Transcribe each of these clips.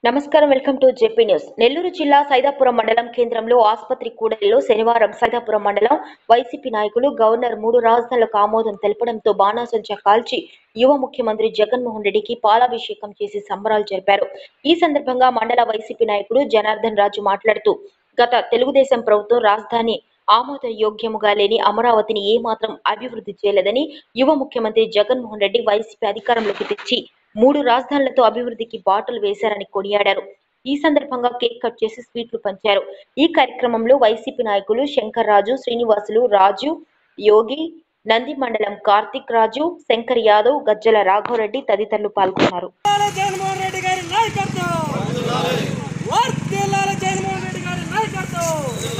నమస్కారం welcome to JP news Nellore జిల్లా సైదాపురం మండలం కేంద్రంలో ఆసుపత్రి కూడలిలో శనివారం సైదాపురం మండలం వైసీపీ నాయకులు గవర్నర్ మూడు రాజధానులకు ఆమోదం తెలపడంతో బాణాసంచా కాల్చి యువ ముఖ్యమంత్రి జగన్మోహన్ రెడ్డికి పాలాభిషేకం చేసి సంబరాలు జరిపారు ఈ సందర్భంగా మండల వైసీపీ నాయకుడు జనార్దన్ రాజు మాట్లాడుతూ గత తెలుగుదేశం ప్రభుత్వం రాజధాని ఆమోద యోగ్యముగా లేని అమరావతిని ఏమాత్రం అభివృద్ధి చేయలేదని యువ ముఖ్యమంత్రి జగన్మోహన్ రెడ్డి వైసీపీ అధికారంలోకి తెచ్చి మూడు రాజధానులతో అభివృద్ధికి బాటలు వేశారని కొనియాడారు ఈ సందర్భంగా కేక్ కట్ చేసి స్వీట్లు పంచారు ఈ కార్యక్రమంలో వైసీపీ నాయకులు శంకర్ రాజు శ్రీనివాసులు రాజు యోగి నంది మండలం కార్తిక్ రాజు శంకర్ యాదవ్ గజ్జల రాఘవరెడ్డి తదితరులు పాల్గొన్నారు వర్ధిల్లాలి జగన్మోహన్ రెడ్డి గారి నాయకత్వం వర్ధిల్లాలి జగన్మోహన్ రెడ్డి గారి నాయకత్వం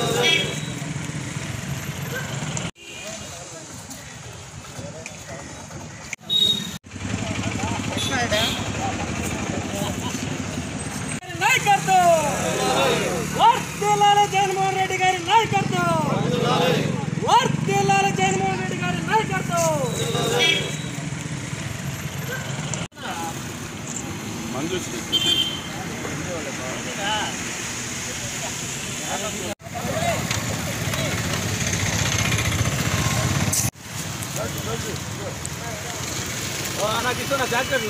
గారి నాయకత్వం వర్ధిల్లాలి జగన్మోహన్ రెడ్డి గారి నాయకత్వం వర్ధిల్లాలి జగన్మోహన్ రెడ్డి గారి నాయకత్వం నాకు ఇస్తున్న జాకెట్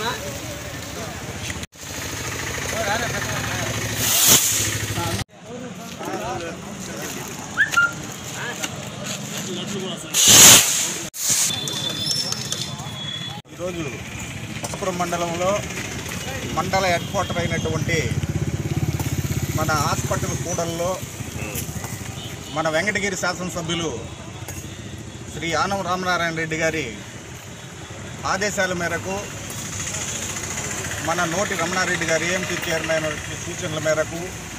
ఈరోజు కొత్తపురం మండలంలో మండల హెడ్ క్వార్టర్ అయినటువంటి మన హాస్పిటల్ కూడల్లో మన వెంకటగిరి శాసనసభ్యులు శ్రీ ఆనం రామనారాయణ రెడ్డి గారి ఆదేశాల మేరకు మన నోటి రమణారెడ్డి గారి ఏఎంసీ చైర్మన్ సూచనల మేరకు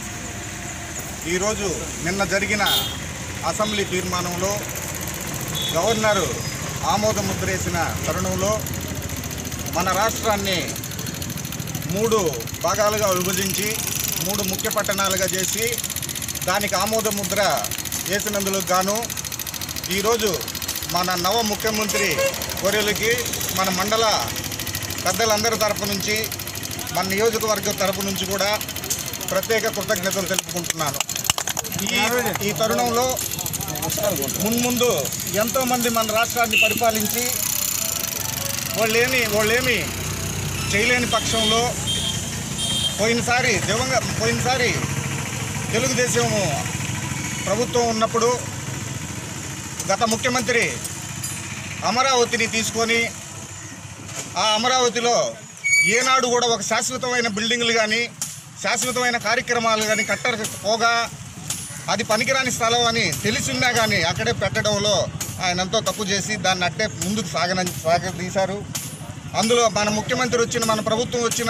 ఈరోజు నిన్న జరిగిన అసెంబ్లీ తీర్మానంలో గవర్నరు ఆమోద ముద్రేసిన తరుణంలో మన రాష్ట్రాన్ని మూడు భాగాలుగా విభజించి మూడు ముఖ్య పట్టణాలుగా చేసి దానికి ఆమోద ముద్ర వేసినందుకు గాను ఈరోజు మన నవ ముఖ్యమంత్రి గొర్రెలకి మన మండల పెద్దలందరి తరపు నుంచి మన నియోజకవర్గ తరపు నుంచి కూడా ప్రత్యేక కృతజ్ఞతలు తెలుపుకుంటున్నాను ఈ ఈ తరుణంలో మున్ముందు ఎంతోమంది మన రాష్ట్రాన్ని పరిపాలించి వాళ్ళేమి వాళ్ళేమి చేయలేని పక్షంలో పోయినసారి దివంగ పోయినసారి తెలుగుదేశం ప్రభుత్వం ఉన్నప్పుడు గత ముఖ్యమంత్రి అమరావతిని తీసుకొని ఆ అమరావతిలో ఏనాడు కూడా ఒక శాశ్వతమైన బిల్డింగ్లు కానీ శాశ్వతమైన కార్యక్రమాలు కానీ కట్టకపోగా అది పనికిరాని స్థలం అని తెలిసిన్నా కానీ అక్కడే పెట్టడంలో ఆయన ఎంతో తప్పు చేసి దాన్ని అట్టే ముందుకు సాగన సాగదీశారు అందులో మన ముఖ్యమంత్రి వచ్చిన మన ప్రభుత్వం వచ్చిన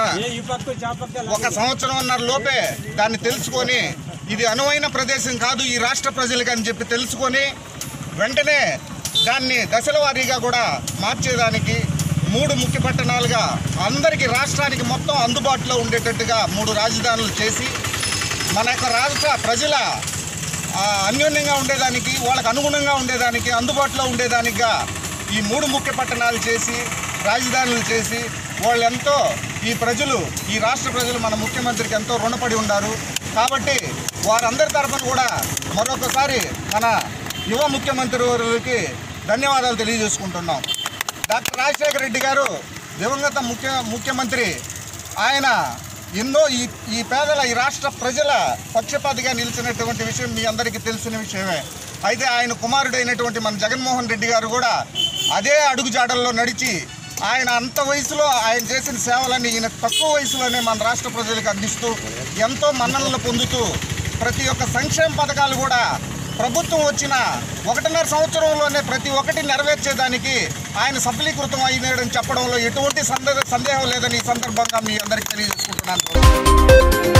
ఒక సంవత్సరంన్నర లోపే దాన్ని తెలుసుకొని ఇది అనువైన ప్రదేశం కాదు ఈ రాష్ట్ర ప్రజలకి అని చెప్పి తెలుసుకొని వెంటనే దాన్ని దశల వారీగా కూడా మార్చేదానికి మూడు ముఖ్య పట్టణాలుగా అందరికీ రాష్ట్రానికి మొత్తం అందుబాటులో ఉండేటట్టుగా మూడు రాజధానులు చేసి మన యొక్క రాష్ట్ర ప్రజల ఆ, అన్యోన్యంగా ఉండేదానికి వాళ్ళకు అనుగుణంగా ఉండేదానికి అందుబాటులో ఉండేదానిగా ఈ మూడు ముఖ్య పట్టణాలు చేసి రాజధానులు చేసి వాళ్ళు ఎంతో ఈ ప్రజలు ఈ రాష్ట్ర ప్రజలు మన ముఖ్యమంత్రికి ఎంతో రుణపడి ఉన్నారు కాబట్టి వారందరి తరఫున కూడా మరొకసారి మన యువ ముఖ్యమంత్రి వారికి ధన్యవాదాలు తెలియజేసుకుంటున్నాం డాక్టర్ రాజశేఖర రెడ్డి గారు దివంగత ముఖ్య ముఖ్యమంత్రి ఆయన ఎన్నో ఈ ఈ పేదల ఈ రాష్ట్ర ప్రజల పక్షపాతిగా నిలిచినటువంటి విషయం మీ అందరికీ తెలిసిన విషయమే అయితే ఆయన కుమారుడైనటువంటి మన జగన్మోహన్ రెడ్డి గారు కూడా అదే అడుగుజాడల్లో నడిచి ఆయన అంత వయసులో ఆయన చేసిన సేవలన్నీ ఈయన తక్కువ వయసులోనే మన రాష్ట్ర ప్రజలకు అందిస్తూ ఎంతో మన్ననలు పొందుతూ ప్రతి ఒక్క సంక్షేమ పథకాలు కూడా ప్రభుత్వం వచ్చిన ఒకటిన్నర సంవత్సరంలోనే ప్రతి ఒక్కటి నెరవేర్చేదానికి ఆయన సఫలీకృతం అయినాడని చెప్పడంలో ఎటువంటి సందేహం సందేహం లేదని ఈ సందర్భంగా మీ అందరికీ తెలియజేసుకుంటున్నాను